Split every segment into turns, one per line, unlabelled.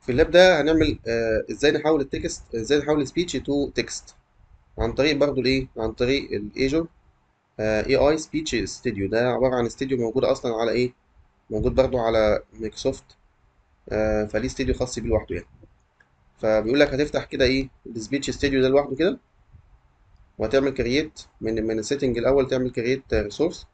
في اللاب ده هنعمل آه ازاي نحول التكست ازاي نحول السبيتش تو تكست عن طريق برضو الايه عن طريق الايجور اي اي سبيتش ستوديو ده عباره عن استوديو موجود اصلا على ايه موجود برضو على مايكروسوفت آه فليه استوديو خاص بيه لوحده يعني فبيقول لك هتفتح كده ايه السبيتش ستوديو ده لوحده كده وهتعمل كرييت من من السيتنج الاول تعمل كرييت ريسورس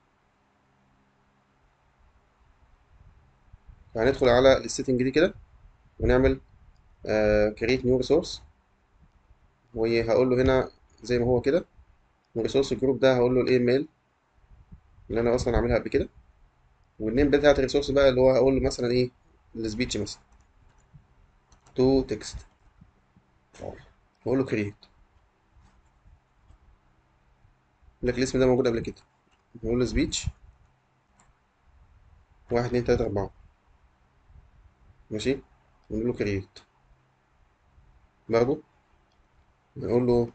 فهندخل على السيتنج دي كده ونعمل كرييت نيو ريسورس وهقول له هنا زي ما هو كده الريسورس جروب ده هقول له الاي ميل اللي انا اصلا عاملها قبل كده والنيم بتاعت الريسورس بقى اللي هو هقول له مثلا ايه السبيتش مثلا تو تكست هقول له كرييت يقول لك الاسم ده موجود قبل كده نقول له سبيتش واحد اتنين تلاتة أربعة ماشي ونقول له كرييت برضه نقول له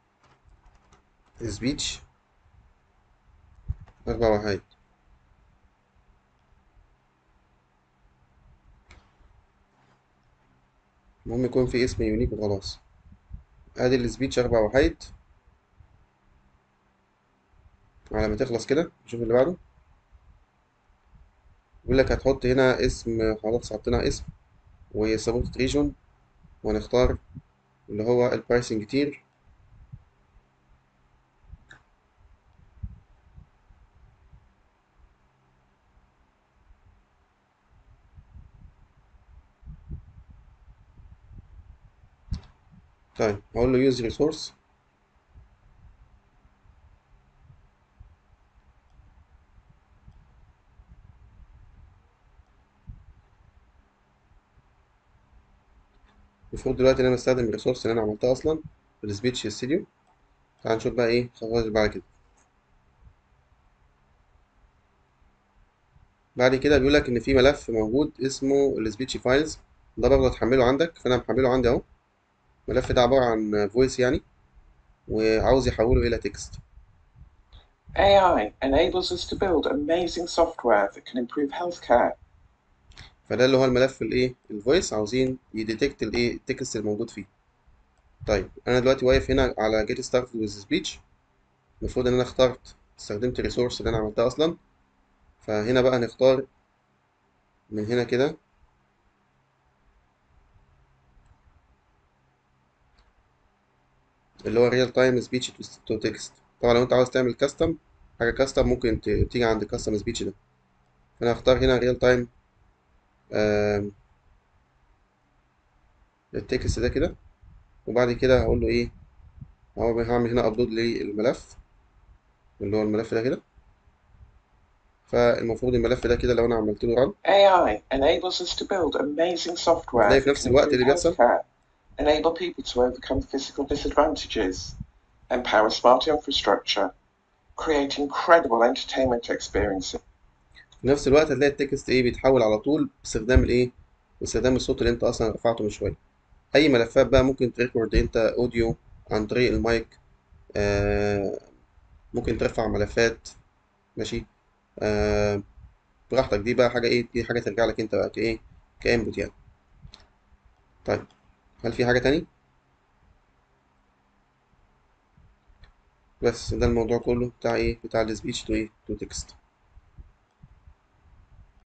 سبيتش أربع وحيد المهم يكون في اسم يونيك وخلاص ادي السبيتش أربع وحيد على ما تخلص كده نشوف اللي بعده يقول لك هتحط هنا اسم خلاص حطينا اسم وسبورت ريجون وهنختار اللي هو البرايسنج تير طيب هقول له يوز ريسورس المفروض دلوقتي ان انا استخدم الريسورس اللي انا عملتها اصلا في السبيتش ستوديو تعال نشوف بقى ايه خطوات بعد كده بعد كده بيقول لك ان في ملف موجود اسمه السبيتش فايلز ده برضه هتحمله عندك فانا محمله عندي اهو الملف ده عباره عن فويس يعني وعاوز يحوله الى تكست
AI enables us to build amazing software that can improve healthcare.
فده اللي هو الملف الايه الفويس عاوزين يديتكت الايه التكست الموجود فيه طيب انا دلوقتي واقف هنا على get started with speech المفروض ان انا اخترت استخدمت الريسورس اللي انا عملتها اصلا فهنا بقى نختار من هنا كده اللي هو real time speech to text طبعا لو انت عاوز تعمل كاستم حاجه كاستم ممكن ت- تيجي عند كاستم سبيتش ده فانا هختار هنا real time آم، التكست ده كده وبعد كده هقول له ايه هو هعمل هنا ابلود للملف اللي هو الملف ده كده فالمفروض الملف ده كده لو انا عملت له run
AI enables us to build amazing software
هتلاقي في
that
نفس
can
الوقت
improve
اللي بيحصل
healthcare, enable people to overcome physical disadvantages, empower smart infrastructure, create incredible entertainment experiences.
في نفس الوقت هتلاقي التكست ايه بيتحول على طول باستخدام الايه باستخدام الصوت اللي انت اصلا رفعته من شويه اي ملفات بقى ممكن تريكورد انت اوديو عن طريق المايك آه ممكن ترفع ملفات ماشي آه براحتك دي بقى حاجه ايه دي حاجه ترجع لك انت بقى كايه كانبوت يعني طيب هل في حاجه تاني بس ده الموضوع كله بتاع ايه بتاع السبيتش تو ايه تو تكست